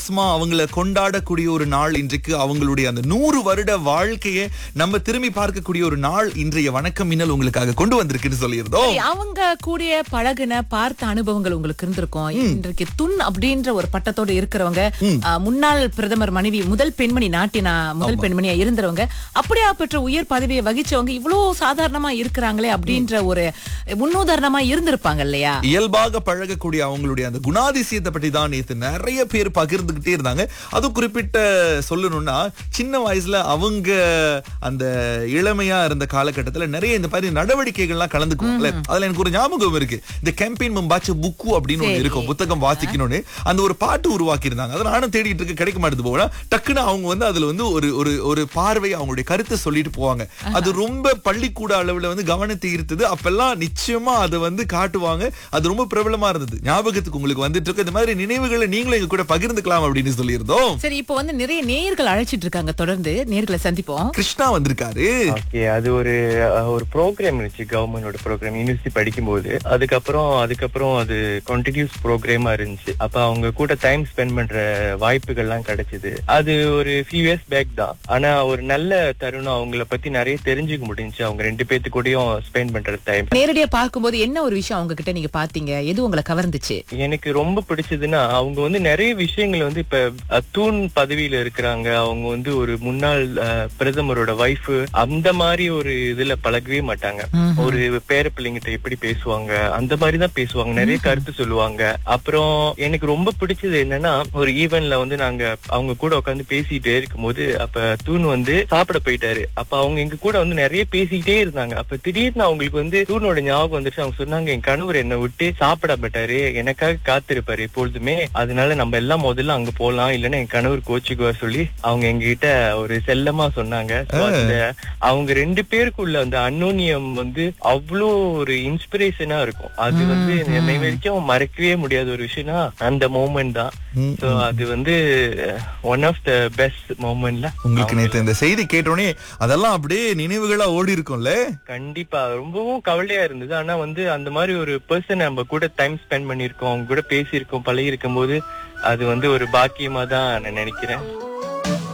அஸ்மா அவங்கள கொண்டாடக்கூடிய ஒரு நாள் இன்றைக்கு அவங்களுடைய அந்த நூறு வருட வாழ்க்கையை நம்ம திரும்பி பார்க்கக்கூடிய ஒரு நாள் இன்றைய வணக்கம் மின்னல் உங்களுக்காக கொண்டு வந்திருக்குன்னு சொல்லியிருந்தோம் சரி, அவங்க கூடிய பழகுன பார்த்த அனுபவங்கள் உங்களுக்கு இருந்திருக்கும் இன்றைக்கு துன் அப்படின்ற ஒரு பட்டத்தோட இருக்கிறவங்க ஆ, முன்னாள் பிரதமர் மனைவி முதல் பெண்மணி நாட்டினா முதல் பெண்மணியா இருந்தவங்க அப்படியா பெற்ற உயர் பதவியை வகிச்சவங்க இவ்வளவு சாதாரணமா இருக்கிறாங்களே அப்படின்ற ஒரு முன்னுதாரணமா இருந்திருப்பாங்க இல்லையா இயல்பாக பழகக்கூடிய அவங்களுடைய அந்த குணாதிசயத்தை பற்றி தான் நேத்து நிறைய பேர் பகிர்ந்துகிட்டே இருந்தாங்க அதுவும் குறிப்பிட்ட சொல்லணும்னா சின்ன வயசுல அவங்க அந்த இளமையா இருந்த காலகட்டத்துல நிறைய இந்த மாதிரி நடவடிக்கைகள்லாம் கலந்துக்குவாங்கல்ல அதுல எனக்கு ஒரு ஞாபகம் இருக்கு இந்த கேம்பெயின் மம்பாச்சு புக்கு அப்படின்னு ஒண்ணு இருக்கும் புத்தகம் வாசிக்கணும்னு அந்த ஒரு பாட்டு உருவாக்கி இருந்தாங்க அதை நானும் தேடிட்டு இருக்க கிடைக்க மாட்டேது போனா டக்குன்னு அவங்க வந்து அதுல வந்து ஒரு ஒரு ஒரு பார்வை அவங்களுடைய கருத்தை சொல்லிட்டு போவாங்க அது ரொம்ப பள்ளிக்கூட அளவுல வந்து கவனத்தை ஈர்த்தது அப்பெல்லாம் நிச்சயமா அதை வந்து காட்டுவாங்க அது ரொம்ப பிரபலமா இருந்தது ஞாபகத்துக்கு உங்களுக்கு வந்துட்டு இருக்கு இந்த மாதிரி நினைவுகளை நீங்களும் எங்க கூட பகிர்ந்துக்கலாம் அப்படின்னு சொல்லியிருந்தோம் சரி இப்போ வந்து நிறைய நேயர்கள் அழைச்சிட்டு இருக்காங்க தொடர்ந்து நேர்களை சந்திப்போம் கிருஷ்ணா வந்திருக்காரு ஓகே அது ஒரு அஹ், ஒரு ப்ரோக்ராம் இருந்துச்சு கவர்மெண்டோட ப்ரோக்ராம் யூனிவர்சிட்டி படிக்கும்போது அதுக்கப்புறம் அதுக்கப்புறம் அது கண்டினியூஸ் ப்ரோக்ராமா இருந்துச்சு அப்ப அவங்க கூட டைம் ஸ்பெண்ட் பண்ற வாய்ப்புகள்லாம் கிடைச்சது அது ஒரு ஃபியூ இயர்ஸ் பேக் தான் ஆனா ஒரு நல்ல தருணம் அவங்கள பத்தி நிறைய தெரிஞ்சுக்க முடிஞ்சுச்சு அவங்க ரெண்டு பேத்து கூடயும் ஸ்பெண்ட் பண்ற டைம் நேரடியா பார்க்கும்போது என்ன ஒரு விஷயம் அவங்க கிட்ட நீங்க பாத்தீங்க எது உங்களை கவர்ந்துச்சு எனக்கு ரொம்ப பிடிச்சதுன்னா அவங்க வந்து நிறைய விஷயங்கள் வந்து இப்ப அஹ், தூண் பதவியில இருக்கிறாங்க அவங்க வந்து ஒரு முன்னாள் அஹ், பிரதமரோட வைஃப் அந்த மாதிரி ஒரு இதுல பழகவே மாட்டாங்க ம்ஹும். ஒரு பேர பிள்ளைங்கிட்ட எப்படி பேசுவாங்க அந்த மாதிரி தான் பேசுவாங்க நிறைய கருத்து சொல்லுவாங்க அப்புறம் எனக்கு ரொம்ப பிடிச்சது என்னன்னா ஒரு ஈவென்ட்ல வந்து நாங்க அவங்க கூட உட்காந்து பேசிட்டே இருக்கும்போது அப்ப தூண் வந்து சாப்பிட போயிட்டாரு அப்ப அவங்க எங்க கூட வந்து நிறைய பேசிக்கிட்டே இருந்தாங்க அப்ப திடீர்னு அவங்களுக்கு வந்து தூணோட ஞாபகம் வந்துச்சு அவங்க சொன்னாங்க என் கணவர் என்னை விட்டு சாப்பிட மாட்டாரு எனக்காக காத்திருப்பாரு எப்பொழுதுமே அதனால நம்ம எல்லாம் முதல்ல அங்க போலாம் இல்லைன்னா என் கணவர் கோச்சுக்குவார் சொல்லி அவங்க எங்க கிட்ட ஒரு செல்லமா சொன்னாங்க So, அந்த அவங்க ரெண்டு பேருக்குள்ள அந்த அன்னோனியம் வந்து அவ்வளோ ஒரு இன்ஸ்பிரேஷனா இருக்கும் அது வந்து என்னை வரைக்கும் மறக்கவே முடியாத ஒரு விஷயம்னா அந்த மூமெண்ட் தான் ம், சோ அது வந்து ஒன் ஆஃப் த பெஸ்ட் மூமெண்ட்ல உங்களுக்கு நேத்து இந்த செய்தி கேட்டோடனே அதெல்லாம் அப்படியே நினைவுகளா ஓடி இருக்கும்ல கண்டிப்பா ரொம்பவும் கவலையா இருந்தது ஆனா வந்து அந்த மாதிரி ஒரு பர்சன் நம்ம கூட டைம் ஸ்பெண்ட் பண்ணிருக்கோம் அவங்க கூட பேசியிருக்கோம் பழகி போது அது வந்து ஒரு பாக்கியமா தான் நான் நினைக்கிறேன்